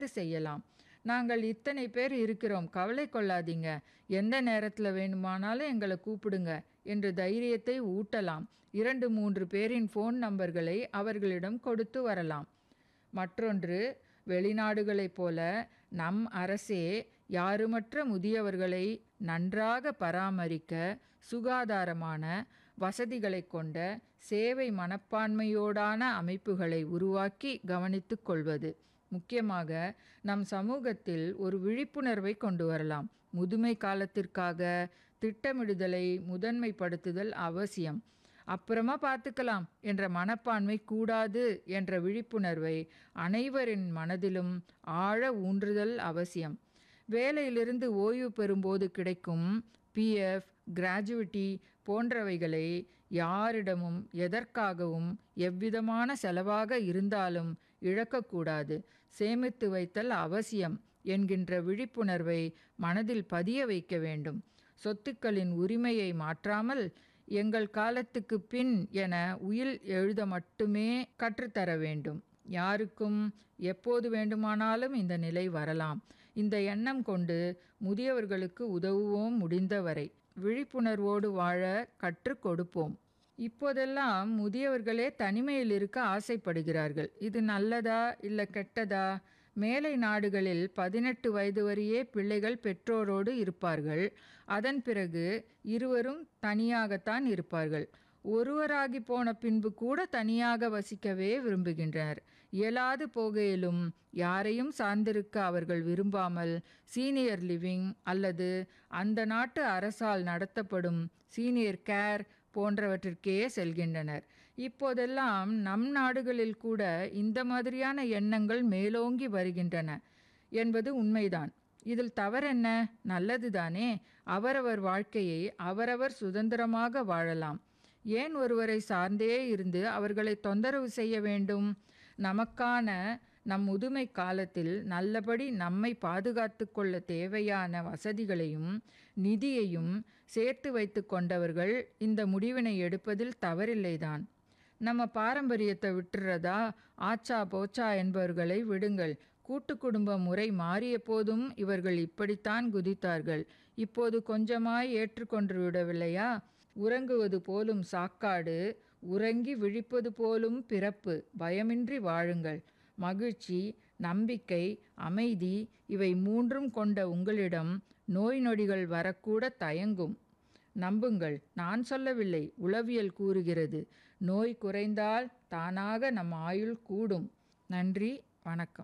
செய்யலாம் நாங்கள் இத்தனை பேர் இருக்கிறோம் கவலை கொள்ளாதீங்க எந்த நேரத்தில் வேணுமானாலும் எங்களை கூப்பிடுங்க என்று தைரியத்தை ஊட்டலாம் இரண்டு மூன்று பேரின் ஃபோன் நம்பர்களை அவர்களிடம் கொடுத்து வரலாம் மற்றொன்று வெளிநாடுகளைப் போல நம் அரசே யாருமற்ற முதியவர்களை நன்றாக பராமரிக்க சுகாதாரமான வசதிகளை கொண்ட சேவை மனப்பான்மையோடான அமைப்புகளை உருவாக்கி கவனித்துக் கொள்வது முக்கியமாக நம் சமூகத்தில் ஒரு விழிப்புணர்வை கொண்டு வரலாம் முதுமை காலத்திற்காக திட்டமிடுதலை முதன்மைப்படுத்துதல் அவசியம் அப்புறமா பார்த்துக்கலாம் என்ற மனப்பான்மை கூடாது என்ற விழிப்புணர்வை அனைவரின் மனதிலும் ஆழ ஊன்றுதல் அவசியம் வேலையிலிருந்து ஓய்வு பெறும்போது கிடைக்கும் பிஎஃப் கிராஜுவிட்டி போன்றவைகளை யாரிடமும் எதற்காகவும் எவ்விதமான செலவாக இருந்தாலும் இழக்கக்கூடாது சேமித்து வைத்தல் அவசியம் என்கின்ற விழிப்புணர்வை மனதில் பதிய வைக்க வேண்டும் சொத்துக்களின் உரிமையை மாற்றாமல் எங்கள் காலத்துக்கு பின் என உயில் எழுத மட்டுமே கற்றுத்தர வேண்டும் யாருக்கும் எப்போது வேண்டுமானாலும் இந்த நிலை வரலாம் இந்த எண்ணம் கொண்டு முதியவர்களுக்கு உதவுவோம் முடிந்தவரை விழிப்புணர்வோடு வாழ கற்றுக் கொடுப்போம் இப்போதெல்லாம் முதியவர்களே தனிமையில் இருக்க ஆசைப்படுகிறார்கள் இது நல்லதா இல்லை கெட்டதா மேலை நாடுகளில் பதினெட்டு வயது வரையே பிள்ளைகள் பெற்றோரோடு இருப்பார்கள் அதன் பிறகு இருவரும் தனியாகத்தான் இருப்பார்கள் ஒருவராகி போன பின்பு கூட தனியாக வசிக்கவே விரும்புகின்றனர் இயலாது போகையிலும் யாரையும் சார்ந்திருக்க அவர்கள் விரும்பாமல் சீனியர் லிவிங் அல்லது அந்த நாட்டு அரசால் நடத்தப்படும் சீனியர் கேர் போன்றவற்றிற்கே செல்கின்றனர் இப்போதெல்லாம் நம் நாடுகளில் கூட இந்த மாதிரியான எண்ணங்கள் மேலோங்கி வருகின்றன என்பது உண்மைதான் இதில் தவறென்ன நல்லதுதானே அவரவர் வாழ்க்கையை அவரவர் சுதந்திரமாக வாழலாம் ஏன் ஒருவரை சார்ந்தே இருந்து அவர்களை தொந்தரவு செய்ய வேண்டும் நமக்கான நம் முதுமை காலத்தில் நல்லபடி நம்மை பாதுகாத்து கொள்ள தேவையான வசதிகளையும் நிதியையும் சேர்த்து வைத்து கொண்டவர்கள் இந்த முடிவினை எடுப்பதில் தவறில்லைதான் நம்ம பாரம்பரியத்தை விட்டுறதா ஆச்சா போச்சா என்பவர்களை விடுங்கள் கூட்டு குடும்ப முறை மாறிய போதும் இவர்கள் இப்படித்தான் குதித்தார்கள் இப்போது கொஞ்சமாய் ஏற்றுக்கொண்டு விடவில்லையா உறங்குவது போலும் சாக்காடு உறங்கி விழிப்பது போலும் பிறப்பு பயமின்றி வாழுங்கள் மகிழ்ச்சி நம்பிக்கை அமைதி இவை மூன்றும் கொண்ட உங்களிடம் நோய் நொடிகள் வரக்கூட தயங்கும் நம்புங்கள் நான் சொல்லவில்லை உளவியல் கூறுகிறது நோய் குறைந்தால் தானாக நம் ஆயுள் கூடும் நன்றி வணக்கம்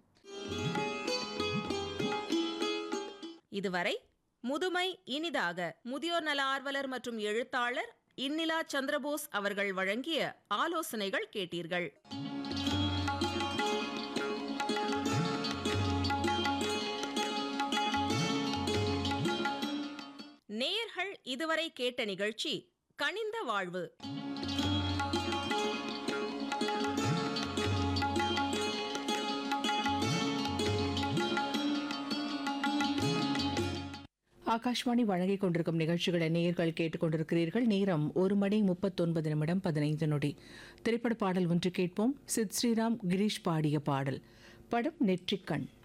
இதுவரை முதுமை இனிதாக முதியோர் நல ஆர்வலர் மற்றும் எழுத்தாளர் இன்னிலா சந்திரபோஸ் அவர்கள் வழங்கிய ஆலோசனைகள் கேட்டீர்கள் நேயர்கள் இதுவரை கேட்ட நிகழ்ச்சி கனிந்த வாழ்வு ஆகாஷ்வாணி வழங்கிக் கொண்டிருக்கும் நிகழ்ச்சிகளை நேயர்கள் கேட்டுக்கொண்டிருக்கிறீர்கள் நேரம் ஒரு மணி முப்பத்தொன்பது நிமிடம் பதினைந்து நொடி திரைப்பட பாடல் ஒன்று கேட்போம் சித் ஸ்ரீராம் கிரீஷ் பாடிய பாடல் படம் நெற்றிக்கண்